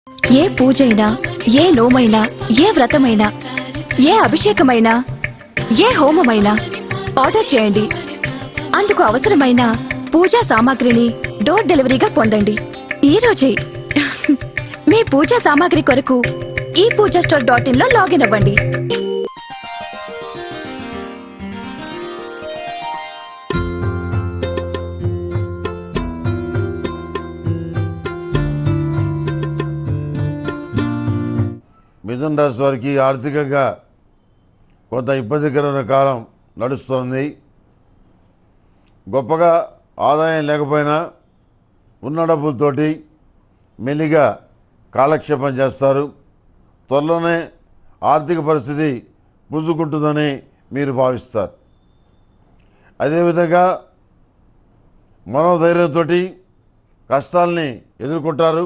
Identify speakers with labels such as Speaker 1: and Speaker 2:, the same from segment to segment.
Speaker 1: ఏ పూజైనా ఏ నోమైనా ఏ వ్రతమైనా ఏ అభిషేకమైనా ఏ హోమమైనా ఆర్డర్ చేయండి అందుకు అవసరమైన పూజా సామాగ్రిని డోర్ డెలివరీగా పొందండి ఈ రోజే మీ పూజా సామాగ్రి కొరకు ఈ పూజా స్టోర్ డాట్ ఇన్ లో లాగిన్ అవ్వండి
Speaker 2: మిథున రాశి వారికి ఆర్థికంగా కొంత ఇబ్బందికరమైన కాలం నడుస్తోంది గొప్పగా ఆదాయం లేకపోయినా ఉన్న డబ్బులతోటి మెల్లిగా కాలక్షేపం చేస్తారు త్వరలోనే ఆర్థిక పరిస్థితి పుంజుకుంటుందని మీరు భావిస్తారు అదేవిధంగా మనోధైర్యంతో కష్టాల్ని ఎదుర్కొంటారు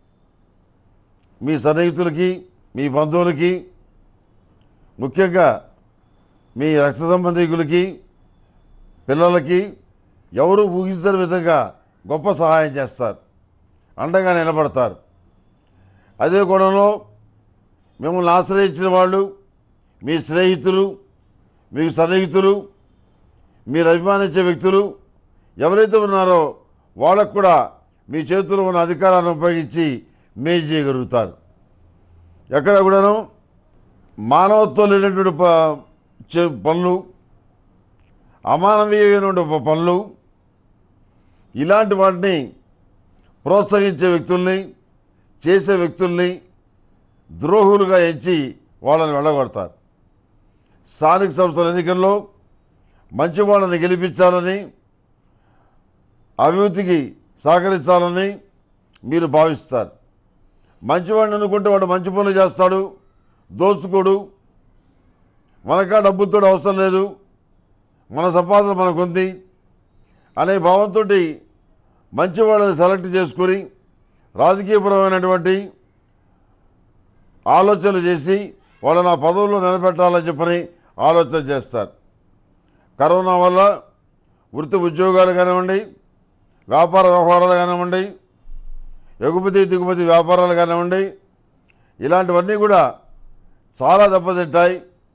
Speaker 2: మీ సన్నిహితులకి మీ బంధువులకి ముఖ్యంగా మీ రక్త సంబంధికులకి పిల్లలకి ఎవరు ఊహించని విధంగా గొప్ప సహాయం చేస్తారు అండగా నిలబడతారు అదే కోణంలో మిమ్మల్ని ఆశ్రయించిన వాళ్ళు మీ స్నేహితులు మీకు సన్నిహితులు మీరు అభిమానించే వ్యక్తులు ఎవరైతే ఉన్నారో వాళ్ళకు కూడా మీ చేతిలో ఉన్న అధికారాన్ని ఉపయోగించి మేలు చేయగలుగుతారు ఎక్కడ కూడాను మానవత్వం లేనటువంటి ప- చే- పనులు అమానవీయమైనటువంటి ప- పనులు ఇలాంటి వాటిని ప్రోత్సహించే వ్యక్తుల్ని చేసే వ్యక్తుల్ని ద్రోహులుగా ఎంచి వాళ్ళని వెళ్ళగొడతారు స్థానిక సంస్థల ఎన్నికల్లో మంచి వాళ్ళని గెలిపించాలని అభివృద్ధికి సహకరించాలని మీరు భావిస్తారు మంచివాడిని అనుకుంటే వాడు మంచి పనులు చేస్తాడు దోచుకోడు మనకా డబ్బుతో అవసరం లేదు మన సంపాదన మనకుంది అనే భావంతో మంచి వాళ్ళని సెలెక్ట్ చేసుకొని రాజకీయపరమైనటువంటి ఆలోచనలు చేసి వాళ్ళని ఆ పదవుల్లో నిలబెట్టాలని చెప్పని ఆలోచన చేస్తారు కరోనా వల్ల వృత్తి ఉద్యోగాలు కానివ్వండి వ్యాపార వ్యవహారాలు కానివ్వండి ఎగుమతి దిగుమతి వ్యాపారాలు కానివ్వండి ఇలాంటివన్నీ కూడా చాలా దెబ్బతింటాయి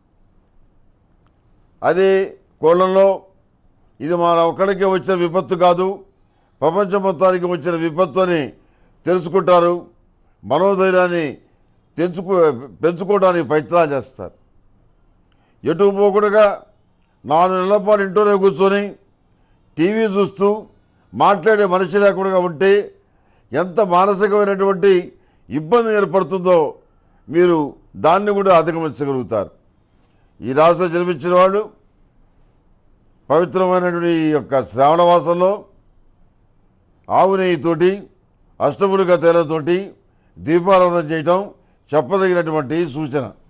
Speaker 2: అదే కోళ్ళంలో ఇది మన ఒక్కడికే వచ్చిన విపత్తు కాదు ప్రపంచం మొత్తానికి వచ్చిన విపత్తు అని తెలుసుకుంటారు మనోధైర్యాన్ని తెంచుకో పెంచుకోవడానికి ప్రయత్నాలు చేస్తారు ఎటు పోకుండా నాలుగు నెలల పాటు ఇంట్లోనే కూర్చొని టీవీ చూస్తూ మాట్లాడే మనిషి లేకుండా ఉంటే ఎంత మానసికమైనటువంటి ఇబ్బంది ఏర్పడుతుందో మీరు దాన్ని కూడా అధిగమించగలుగుతారు ఈ రాశిలో జన్మించిన వాళ్ళు పవిత్రమైనటువంటి ఈ యొక్క శ్రావణ మాసంలో ఆవు నెయ్యితోటి అష్టములుగా తేలతోటి దీపారాధన చేయటం చెప్పదగినటువంటి సూచన